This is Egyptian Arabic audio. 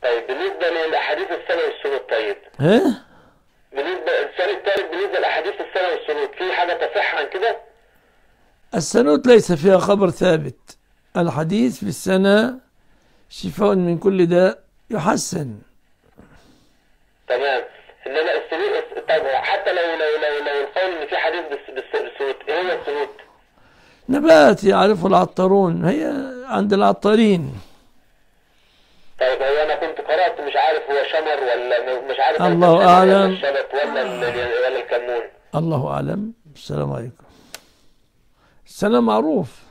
طيب بالنسبة للأحاديث السنة والسنود طيب ها بالنسبة السؤال الثالث بالنسبة لأحاديث السنة والسنود في حاجة تصح عن كده؟ السنوت ليس فيها خبر ثابت الحديث في السنة شفاء من كل داء يحسن تمام إنما السنود طيب حتى لو لو لو لو القول إن في حديث بس بس بالسنود إيه هو السنود؟ نبات يعرفه العطارون هي عند العطارين طيب هو أنا كنت قرأت مش عارف هو شمر ولا مش عارف الله ولا أعلم. الشبت ولا ال- ولا الكمون الله أعلم السلام عليكم السنة معروف